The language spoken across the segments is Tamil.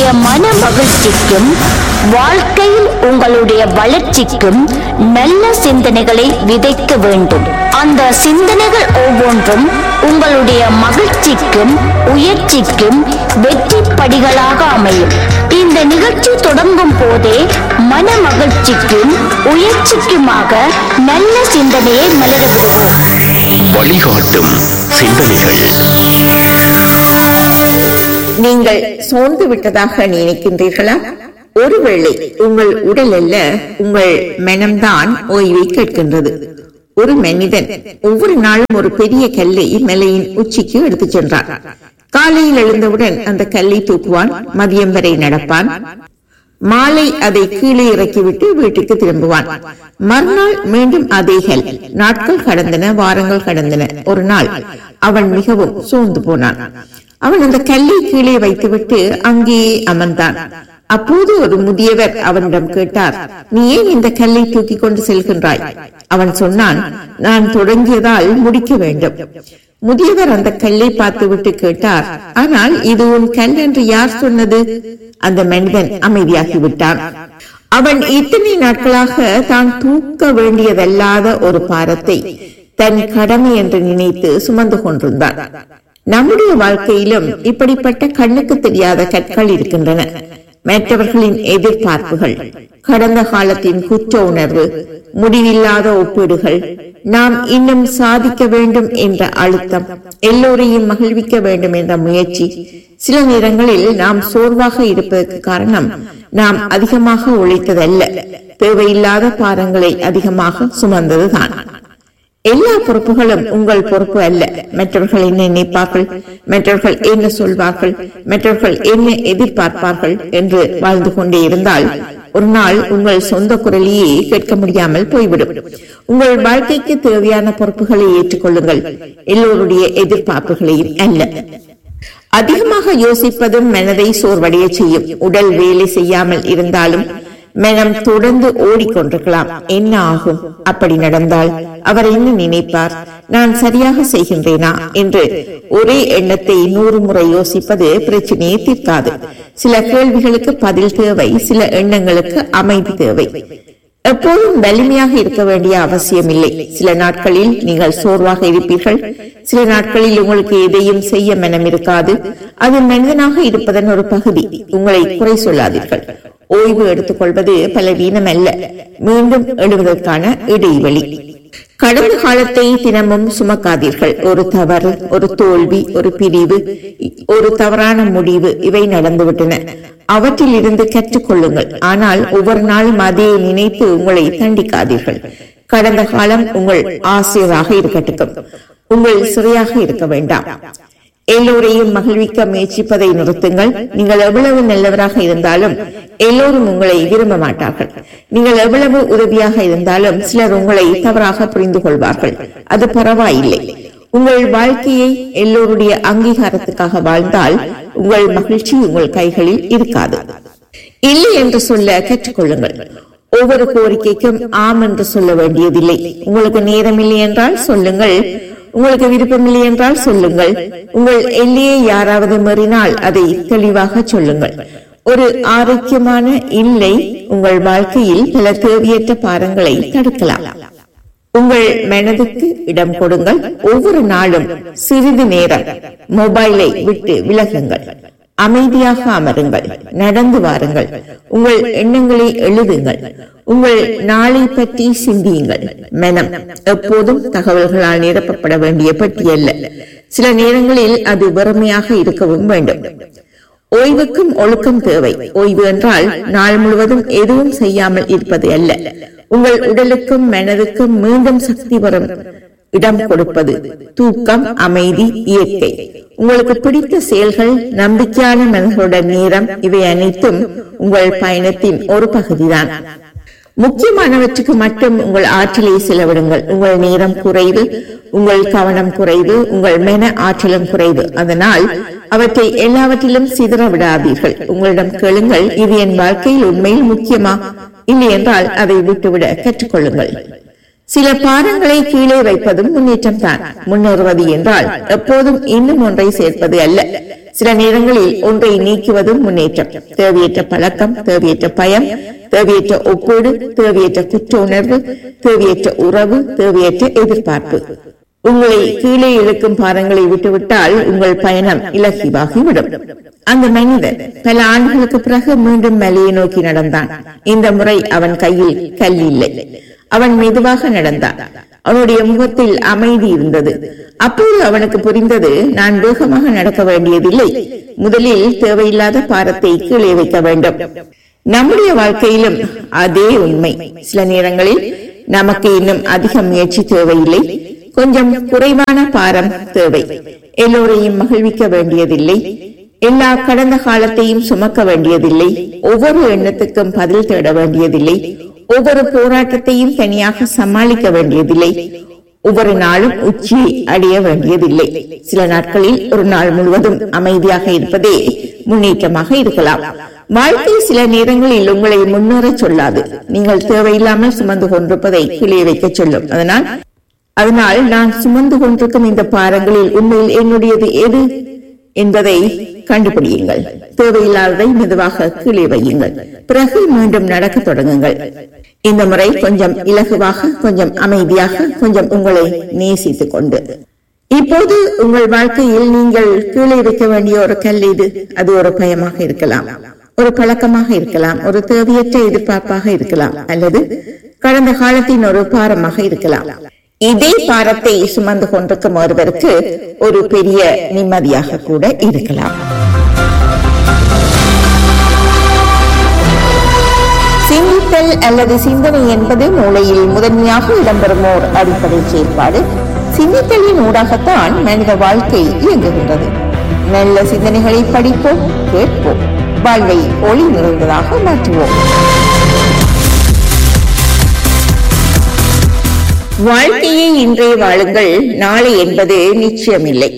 மன மகிழ்ச்சிக்கும் வாழ்க்கையில் உங்களுடைய வளர்ச்சிக்கும் நல்ல சிந்தனைகளை விதைக்க வேண்டும் அந்த சிந்தனைகள் ஒவ்வொன்றும் உங்களுடைய மகிழ்ச்சிக்கும் உயர்ச்சிக்கும் வெற்றி படிகளாக அமையும் இந்த நிகழ்ச்சி தொடங்கும் போதே மன மகிழ்ச்சிக்கும் உயர்ச்சிக்குமாக நல்ல சிந்தனையை மலர விடுவோம் வழிகாட்டும் சிந்தனைகள் நீங்கள் சோர்ந்து விட்டதாக நினைக்கின்றீர்களா ஒருவேளை உங்கள் உடல் அல்ல உங்கள் மனம்தான் ஓய்வை கேட்கின்றது ஒரு மனிதன் ஒவ்வொரு நாளும் ஒரு பெரிய கல்லை மலையின் உச்சிக்கு எடுத்துச் சென்றான் காலையில் எழுந்தவுடன் அந்த கல்லை தூக்குவான் மதியம் வரை நடப்பான் மாலை அதை கீழே இறக்கிவிட்டு வீட்டுக்கு திரும்புவான் மறுநாள் மீண்டும் அதே கல் நாட்கள் கடந்தன வாரங்கள் கடந்தன ஒரு நாள் அவன் மிகவும் சோர்ந்து போனான் அவன் அந்த கல்லை கீழே வைத்துவிட்டு அங்கேயே அமர்ந்தான் அப்போது ஒரு முதியவர் அவனிடம் கேட்டார் நீ ஏன் இந்த கல்லை தூக்கி கொண்டு செல்கின்றாய் அவன் சொன்னான் நான் தொடங்கியதால் முடிக்க வேண்டும் முதியவர் அந்த கல்லை பார்த்துவிட்டு கேட்டார் ஆனால் இது உன் கல் என்று யார் சொன்னது அந்த மனிதன் அமைதியாகிவிட்டான் அவன் இத்தனை நாட்களாக தான் தூக்க வேண்டியதல்லாத ஒரு பாரத்தை தன் கடமை என்று நினைத்து சுமந்து கொண்டிருந்தான் நம்முடைய வாழ்க்கையிலும் இப்படிப்பட்ட கண்ணுக்கு தெரியாத கற்கள் இருக்கின்றன மற்றவர்களின் எதிர்பார்ப்புகள் கடந்த காலத்தின் குற்ற உணர்வு முடிவில்லாத ஒப்பீடுகள் நாம் இன்னும் சாதிக்க வேண்டும் என்ற அழுத்தம் எல்லோரையும் மகிழ்விக்க வேண்டும் என்ற முயற்சி சில நேரங்களில் நாம் சோர்வாக இருப்பதற்கு காரணம் நாம் அதிகமாக உழைத்ததல்ல தேவையில்லாத பாரங்களை அதிகமாக சுமந்ததுதான் எல்லா பொறுப்புகளும் உங்கள் பொறுப்பு அல்ல மற்றவர்கள் என்ன நினைப்பார்கள் மற்றவர்கள் என்ன சொல்வார்கள் மற்றவர்கள் என்ன எதிர்பார்ப்பார்கள் என்று வாழ்ந்து கொண்டே இருந்தால் ஒரு நாள் உங்கள் சொந்த குரலையே கேட்க முடியாமல் போய்விடும் உங்கள் வாழ்க்கைக்கு தேவையான பொறுப்புகளை ஏற்றுக்கொள்ளுங்கள் எல்லோருடைய எதிர்பார்ப்புகளையும் அல்ல அதிகமாக யோசிப்பதும் மனதை சோர்வடைய செய்யும் உடல் வேலை செய்யாமல் இருந்தாலும் மனம் தொடர்ந்து ஓடிக்கொண்டிருக்கலாம் என்ன ஆகும் அப்படி நடந்தால் அவர் என்ன நினைப்பார் நான் சரியாக செய்கின்றேனா என்று ஒரே எண்ணத்தை நூறு முறை யோசிப்பது பிரச்சனையை தீர்க்காது சில கேள்விகளுக்கு பதில் தேவை சில எண்ணங்களுக்கு அமைதி தேவை எப்போதும் வலிமையாக இருக்க வேண்டிய அவசியம் இல்லை சில நாட்களில் நீங்கள் சோர்வாக இருப்பீர்கள் சில நாட்களில் உங்களுக்கு எதையும் செய்ய மனம் இருக்காது அது மனிதனாக இருப்பதன் ஒரு பகுதி உங்களை குறை சொல்லாதீர்கள் ஓய்வு எடுத்துக்கொள்வது பலவீனம் அல்ல மீண்டும் எழுவதற்கான இடைவெளி கடந்த காலத்தை தினமும் சுமக்காதீர்கள் ஒரு தவறு ஒரு தோல்வி ஒரு பிரிவு ஒரு தவறான முடிவு இவை நடந்துவிட்டன அவற்றில் இருந்து கற்றுக்கொள்ளுங்கள் ஆனால் ஒவ்வொரு நாளும் அதே நினைத்து உங்களை தண்டிக்காதீர்கள் கடந்த காலம் உங்கள் ஆசிரியராக இருக்கட்டும் உங்கள் சிறையாக இருக்க வேண்டாம் எல்லோரையும் மகிழ்விக்க முயற்சிப்பதை நிறுத்துங்கள் நீங்கள் எவ்வளவு நல்லவராக இருந்தாலும் எல்லோரும் உங்களை விரும்ப மாட்டார்கள் நீங்கள் எவ்வளவு உதவியாக இருந்தாலும் சிலர் உங்களை தவறாக புரிந்து கொள்வார்கள் அது பரவாயில்லை உங்கள் வாழ்க்கையை எல்லோருடைய அங்கீகாரத்துக்காக வாழ்ந்தால் உங்கள் மகிழ்ச்சி உங்கள் கைகளில் இருக்காது இல்லை என்று சொல்ல கற்றுக்கொள்ளுங்கள் ஒவ்வொரு கோரிக்கைக்கும் ஆம் என்று சொல்ல வேண்டியதில்லை உங்களுக்கு நேரமில்லை என்றால் சொல்லுங்கள் உங்களுக்கு விருப்பமில்லை என்றால் சொல்லுங்கள் உங்கள் எல்லையை யாராவது மீறினால் அதை தெளிவாக சொல்லுங்கள் ஒரு ஆரோக்கியமான இல்லை உங்கள் வாழ்க்கையில் பல தேவையற்ற பாரங்களை தடுக்கலாம் உங்கள் மனதுக்கு இடம் கொடுங்கள் ஒவ்வொரு நாளும் சிறிது நேரம் மொபைலை விட்டு விலகுங்கள் அமைதியாக அமருங்கள் நடந்து வாருங்கள் உங்கள் எண்ணங்களை எழுதுங்கள் உங்கள் நாளை பற்றி சிந்தியுங்கள் மனம் எப்போதும் தகவல்களால் நிரப்பப்பட வேண்டிய பட்டியல்ல சில நேரங்களில் அது வெறுமையாக இருக்கவும் வேண்டும் ஓய்வுக்கும் ஒழுக்கம் தேவை ஓய்வு என்றால் நாள் முழுவதும் எதுவும் செய்யாமல் இருப்பது அல்ல உங்கள் உடலுக்கும் மனதுக்கும் மீண்டும் சக்தி வரும் இடம் கொடுப்பது தூக்கம் அமைதி இயற்கை உங்களுக்கு பிடித்த செயல்கள் நம்பிக்கையான மனிதர்களுடன் நேரம் இவை அனைத்தும் உங்கள் பயணத்தின் ஒரு பகுதிதான் முக்கியமானவற்றுக்கு மட்டும் உங்கள் ஆற்றலை செலவிடுங்கள் உங்கள் நேரம் குறைவு உங்கள் கவனம் குறைவு உங்கள் மன ஆற்றலும் குறைவு அதனால் அவற்றை எல்லாவற்றிலும் சிதற விடாதீர்கள் உங்களிடம் கேளுங்கள் இது என் வாழ்க்கையில் உண்மையில் முக்கியமா இல்லை என்றால் அதை விட்டுவிட கற்றுக்கொள்ளுங்கள் சில பாரங்களை கீழே வைப்பதும் முன்னேற்றம் தான் முன்னேறுவது என்றால் எப்போதும் இன்னும் ஒன்றை சேர்ப்பது அல்ல சில நேரங்களில் ஒன்றை நீக்குவதும் முன்னேற்றம் தேவையற்ற பழக்கம் தேவையற்ற பயம் தேவையற்ற ஒப்பீடு தேவையற்ற குற்ற உணர்வு தேவையற்ற உறவு தேவையற்ற எதிர்பார்ப்பு உங்களை கீழே இழுக்கும் பாரங்களை விட்டுவிட்டால் உங்கள் பயணம் இலகுவாகிவிடும் அந்த மனிதன் பல ஆண்டுகளுக்கு பிறகு மீண்டும் மலையை நோக்கி நடந்தான் இந்த முறை அவன் கையில் கல் இல்லை அவன் மெதுவாக நடந்தான் அவனுடைய முகத்தில் அமைதி இருந்தது அப்போது அவனுக்கு புரிந்தது நான் வேகமாக நடக்க வேண்டியதில்லை முதலில் தேவையில்லாத பாரத்தை கீழே வைக்க வேண்டும் நம்முடைய வாழ்க்கையிலும் அதே உண்மை சில நேரங்களில் நமக்கு இன்னும் அதிக முயற்சி தேவையில்லை கொஞ்சம் குறைவான பாரம் தேவை எல்லோரையும் மகிழ்விக்க வேண்டியதில்லை எல்லா கடந்த காலத்தையும் சுமக்க வேண்டியதில்லை ஒவ்வொரு எண்ணத்துக்கும் பதில் தேட வேண்டியதில்லை ஒவ்வொரு போராட்டத்தையும் தனியாக சமாளிக்க வேண்டியதில்லை ஒவ்வொரு நாளும் உச்சி அடைய வேண்டியதில்லை சில நாட்களில் ஒரு நாள் முழுவதும் அமைதியாக இருப்பதே முன்னேற்றமாக இருக்கலாம் வாழ்க்கை சில நேரங்களில் உங்களை முன்னேற சொல்லாது நீங்கள் தேவையில்லாமல் சுமந்து கொண்டிருப்பதை கீழே வைக்க சொல்லும் அதனால் அதனால் நான் சுமந்து கொண்டிருக்கும் இந்த பாரங்களில் உண்மையில் என்னுடையது எது என்பதை கண்டுபிடியுங்கள் தேவையில்லாததை மெதுவாக கீழே வையுங்கள் பிறகு மீண்டும் நடக்க தொடங்குங்கள் இந்த முறை கொஞ்சம் இலகுவாக கொஞ்சம் அமைதியாக கொஞ்சம் உங்களை நேசித்துக் கொண்டு இப்போது உங்கள் வாழ்க்கையில் நீங்கள் கீழே வைக்க வேண்டிய ஒரு கல் இது அது ஒரு பயமாக இருக்கலாம் ஒரு பழக்கமாக இருக்கலாம் ஒரு தேவையற்ற எதிர்பார்ப்பாக இருக்கலாம் அல்லது கடந்த காலத்தின் ஒரு பாரமாக இருக்கலாம் இதே பாரத்தை சுமந்து கொண்டிருக்கும் ஒருவருக்கு ஒரு பெரிய நிம்மதியாக கூட இருக்கலாம் சிந்தித்தல் அல்லது சிந்தனை என்பது மூளையில் முதன்மையாக இடம்பெறும் ஓர் அடிப்படை செயல்பாடு சிந்தித்தலின் ஊடாகத்தான் மனித வாழ்க்கை இயங்குகின்றது நல்ல சிந்தனைகளை படிப்போம் கேட்போம் வாழ்வை ஒளி நிறைந்ததாக மாற்றுவோம் வாழ்க்கையை இன்றே வாழுங்கள் நாளை என்பது நிச்சயமில்லை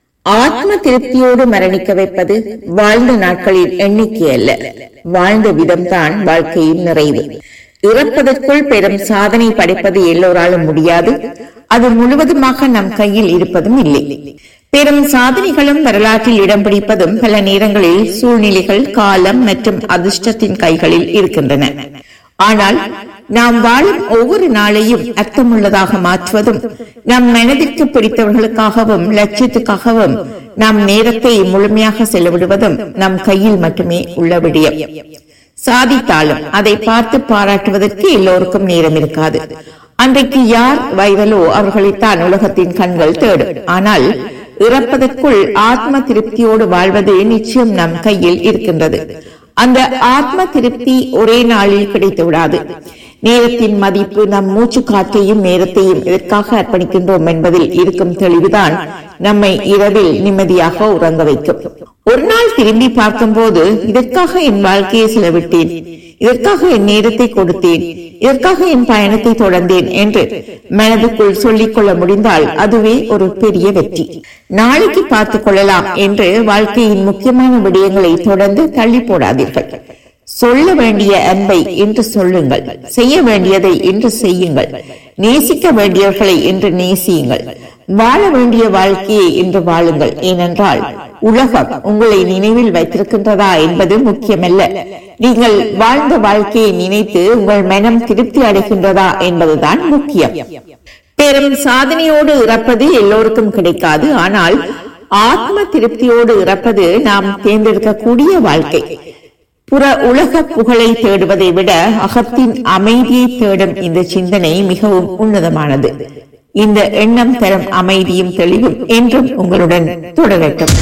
ஆத்ம திருப்தியோடு மரணிக்க வைப்பது வாழ்ந்த நாட்களின் எண்ணிக்கை அல்ல வாழ்ந்த விதம்தான் வாழ்க்கையின் நிறைவு இறப்பதற்குள் பெரும் சாதனை படைப்பது எல்லோராலும் முடியாது அது முழுவதுமாக நம் கையில் இருப்பதும் இல்லை பெரும் சாதனைகளும் வரலாற்றில் இடம் பிடிப்பதும் பல நேரங்களில் சூழ்நிலைகள் காலம் மற்றும் அதிர்ஷ்டத்தின் கைகளில் இருக்கின்றன ஆனால் நாம் வாழும் ஒவ்வொரு நாளையும் அர்த்தமுள்ளதாக மாற்றுவதும் நம் மனதிற்கு பிடித்தவர்களுக்காகவும் லட்சியத்துக்காகவும் நம் நேரத்தை முழுமையாக செலவிடுவதும் நம் கையில் மட்டுமே உள்ள விடயம் சாதித்தாலும் அதை பார்த்து பாராட்டுவதற்கு எல்லோருக்கும் நேரம் இருக்காது அன்றைக்கு யார் வைரலோ அவர்களைத்தான் உலகத்தின் கண்கள் தேடும் ஆனால் இறப்பதற்குள் ஆத்ம திருப்தியோடு வாழ்வது நிச்சயம் நம் கையில் இருக்கின்றது அந்த ஆத்ம திருப்தி ஒரே நாளில் கிடைத்து விடாது நேரத்தின் மதிப்பு நம் மூச்சு காற்றையும் நேரத்தையும் இதற்காக அர்ப்பணிக்கின்றோம் என்பதில் இருக்கும் தெளிவுதான் நம்மை இரவில் நிம்மதியாக உறங்க வைக்கும் ஒரு நாள் திரும்பி பார்க்கும்போது இதற்காக என் வாழ்க்கையை செலவிட்டேன் இதற்காக என் நேரத்தை கொடுத்தேன் இதற்காக என் பயணத்தை தொடர்ந்தேன் என்று மனதுக்குள் சொல்லிக் கொள்ள முடிந்தால் அதுவே ஒரு பெரிய வெற்றி நாளைக்கு பார்த்துக் கொள்ளலாம் என்று வாழ்க்கையின் முக்கியமான விடயங்களை தொடர்ந்து தள்ளி போடாதீர்கள் சொல்ல வேண்டிய அன்பை என்று சொல்லுங்கள் செய்ய வேண்டியதை என்று செய்யுங்கள் நேசிக்க வேண்டியவர்களை என்று நேசியுங்கள் வாழ வேண்டிய வாழ்க்கையை என்று வாழுங்கள் ஏனென்றால் உலகம் உங்களை நினைவில் வைத்திருக்கின்றதா என்பது முக்கியமல்ல நீங்கள் வாழ்ந்த வாழ்க்கையை நினைத்து உங்கள் மனம் திருப்தி அடைகின்றதா என்பதுதான் முக்கியம் பெரும் சாதனையோடு இறப்பது எல்லோருக்கும் கிடைக்காது ஆனால் ஆத்ம திருப்தியோடு இறப்பது நாம் தேர்ந்தெடுக்கக்கூடிய வாழ்க்கை புற உலக புகழை தேடுவதை விட அகத்தின் அமைதியை தேடும் இந்த சிந்தனை மிகவும் உன்னதமானது இந்த எண்ணம் தரும் அமைதியும் தெளிவும் என்றும் உங்களுடன் தொடரட்டும்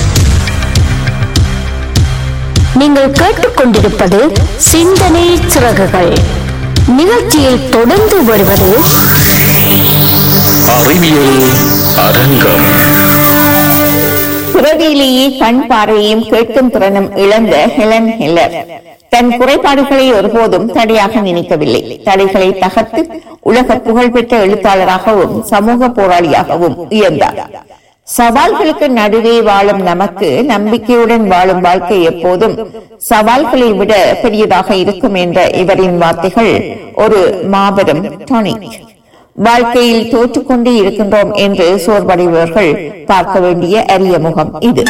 நீங்கள் கேட்டுக்கொண்டிருப்பது சிந்தனை சிறகுகள் நிகழ்ச்சியில் தொடர்ந்து வருவது அறிவியல் அரங்கம் பிறவியிலேயே கண் பார்வையும் கேட்கும் திறனும் இழந்த ஹெலன் ஹெல்லர் தன் குறைபாடுகளை ஒருபோதும் தடையாக நினைக்கவில்லை தடைகளை தகர்த்து உலக புகழ்பெற்ற எழுத்தாளராகவும் சமூக போராளியாகவும் உயர்ந்தார் சவால்களுக்கு நடுவே வாழும் நமக்கு நம்பிக்கையுடன் வாழும் வாழ்க்கை எப்போதும் சவால்களை விட பெரியதாக இருக்கும் என்ற இவரின் வார்த்தைகள் ஒரு மாபெரும் டானிக் வாழ்க்கையில் தோற்றுக்கொண்டே இருக்கின்றோம் என்று சோர்வடைபவர்கள் பார்க்க வேண்டிய அரிய முகம் இது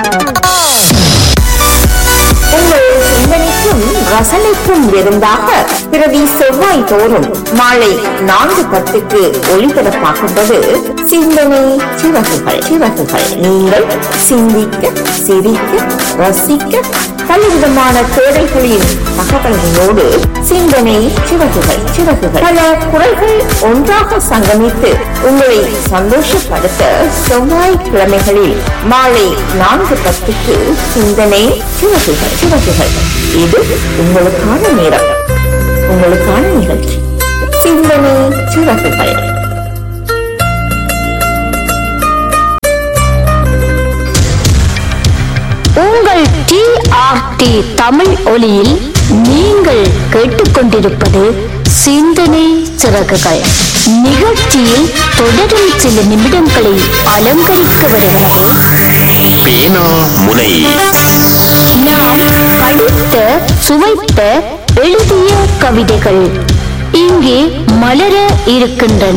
உங்கள் சிந்தனைக்கும் ரசனைக்கும் விருந்தாக பிரதி செவ்வாய் தோறும் மாலை நான்கு பத்துக்கு ஒளிபரப்பாகின்றது சிந்தனை சிறகுகள் சிறகுகள் நீங்கள் சிந்திக்க சிரிக்க ரசிக்க பலவிதமான தேடல்களின் தகவல்களோடு சிந்தனை சிறகுகள் சிறகுகள் பல குரல்கள் ஒன்றாக சங்கமித்து உங்களை சந்தோஷப்படுத்த செவ்வாய் கிழமைகளில் மாலை நான்கு பத்துக்கு சிந்தனை சிறகுகள் சிறகுகள் இது உங்களுக்கான நேரம் உங்களுக்கான நிகழ்ச்சி சிந்தனை சிறகுகள் உங்கள் டிஆர்டி தமிழ் ஒலியில் நீங்கள் கேட்டுக்கொண்டிருப்பது சிந்தனை சிறகுகள் நிகழ்ச்சியில் தொடரும் சில நிமிடங்களை அலங்கரிக்க வருகிறது பேனா முனை நாம் படித்த சுவைத்த எழுதிய கவிதைகள் இங்கே மலர இருக்கின்றன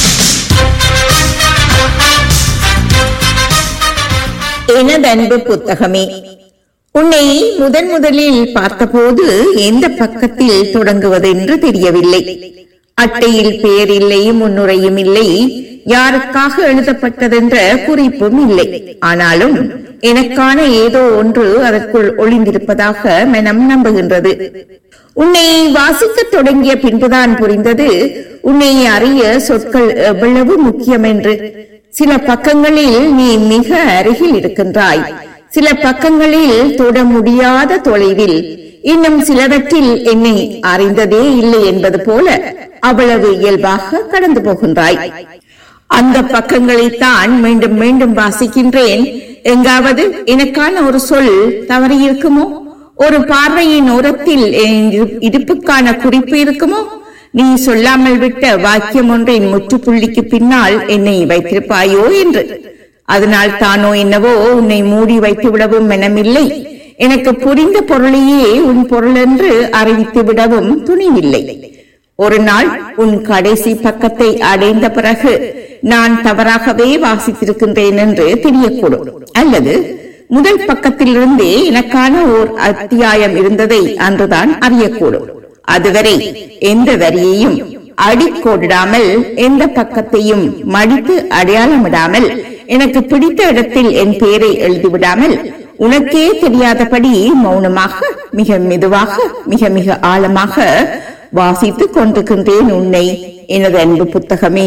எனதன்பு புத்தகமே உன்னை முதன் முதலில் பார்த்தபோது எந்த பக்கத்தில் தொடங்குவது என்று தெரியவில்லை அட்டையில் பெயர் இல்லை முன்னுரையும் இல்லை யாருக்காக எழுதப்பட்டதென்ற குறிப்பும் இல்லை ஆனாலும் எனக்கான ஏதோ ஒன்று அதற்குள் ஒளிந்திருப்பதாக மனம் நம்புகின்றது உன்னை வாசிக்கத் தொடங்கிய பின்புதான் புரிந்தது உன்னை அறிய சொற்கள் எவ்வளவு முக்கியம் என்று சில பக்கங்களில் நீ மிக அருகில் இருக்கின்றாய் சில பக்கங்களில் தொட முடியாத தொலைவில் இன்னும் சிலவற்றில் என்னை அறிந்ததே இல்லை என்பது போல அவ்வளவு இயல்பாக கடந்து போகின்றாய் அந்த பக்கங்களைத்தான் மீண்டும் மீண்டும் வாசிக்கின்றேன் எங்காவது எனக்கான ஒரு சொல் தவறி இருக்குமோ ஒரு பார்வையின் ஓரத்தில் என் இரு- இருப்புக்கான குறிப்பு இருக்குமோ நீ சொல்லாமல் விட்ட வாக்கியம் ஒன்றின் முற்றுப்புள்ளிக்கு பின்னால் என்னை வைத்திருப்பாயோ என்று அதனால் தானோ என்னவோ உன்னை மூடி வைத்து விடவும் மனமில்லை எனக்கு புரிந்த பொருளையே உன் பொருள் என்று அறிவித்து விடவும் துணிவில்லை ஒரு நாள் உன் கடைசி பக்கத்தை அடைந்த பிறகு நான் தவறாகவே வாசித்திருக்கின்றேன் என்று தெரியக்கூடும் அல்லது முதல் பக்கத்திலிருந்தே எனக்கான ஓர் அத்தியாயம் இருந்ததை அன்றுதான் அறியக்கூடும் அதுவரை எந்த வரியையும் அடிக்கோடிடாமல் எந்த பக்கத்தையும் மடித்து அடையாளமிடாமல் எனக்கு பிடித்த இடத்தில் என் பெயரை எழுதிவிடாமல் உனக்கே தெரியாதபடி மௌனமாக மிக மெதுவாக மிக மிக ஆழமாக வாசித்துக் கொண்டிருக்கின்றேன் உன்னை எனது அன்பு புத்தகமே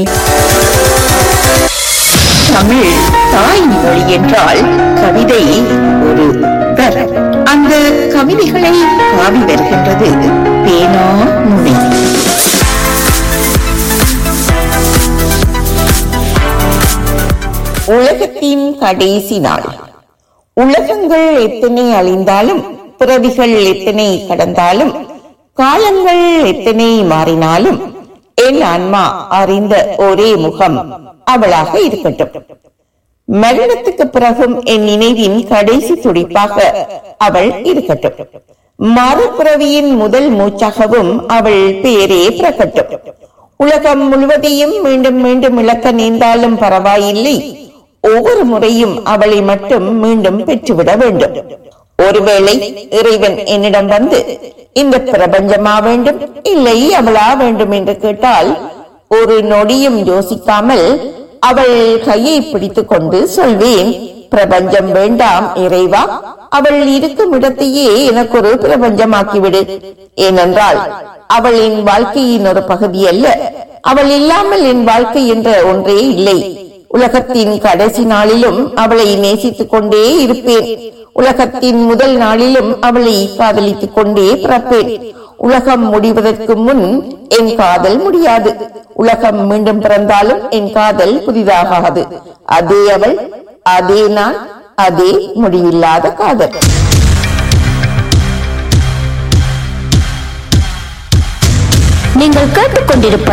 தமிழ் தாய் மொழி என்றால் கவிதை ஒரு வரம் அந்த கவிதைகளை காவி வருகின்றது பேனா முனை உலகத்தின் கடைசி நாள் உலகங்கள் எத்தனை அழிந்தாலும் பிறவிகள் எத்தனை கடந்தாலும் காலங்கள் எத்தனை மாறினாலும் என் ஆன்மா அறிந்த ஒரே முகம் அவளாக இருக்கட்டும் மரணத்துக்கு பிறகும் என் நினைவின் கடைசி துடிப்பாக அவள் இருக்கட்டும் மறுபிறவியின் முதல் மூச்சாகவும் அவள் பெயரே பிறக்கட்டும் உலகம் முழுவதையும் மீண்டும் மீண்டும் இழக்க நேர்ந்தாலும் பரவாயில்லை ஒவ்வொரு முறையும் அவளை மட்டும் மீண்டும் பெற்றுவிட வேண்டும் ஒருவேளை இறைவன் என்னிடம் வந்து இந்த பிரபஞ்சமா வேண்டும் இல்லை அவளா வேண்டும் என்று கேட்டால் ஒரு நொடியும் யோசிக்காமல் அவள் கையை பிடித்துக் கொண்டு சொல்வேன் பிரபஞ்சம் வேண்டாம் இறைவா அவள் இருக்கும் இடத்தையே எனக்கு ஒரு பிரபஞ்சமாக்கிவிடு ஏனென்றால் அவள் என் வாழ்க்கையின் ஒரு பகுதி அல்ல அவள் இல்லாமல் என் வாழ்க்கை என்ற ஒன்றே இல்லை உலகத்தின் கடைசி நாளிலும் அவளை நேசித்துக் கொண்டே இருப்பேன் உலகத்தின் முதல் நாளிலும் அவளை காதலித்துக் கொண்டே பிறப்பேன் உலகம் முடிவதற்கு முன் என் காதல் முடியாது உலகம் மீண்டும் பிறந்தாலும் என் காதல் புதிதாகாது அதே அவள் அதே நான் அதே முடிவில்லாத காதல் நீங்கள் கேட்டுக்கொண்டிருப்பது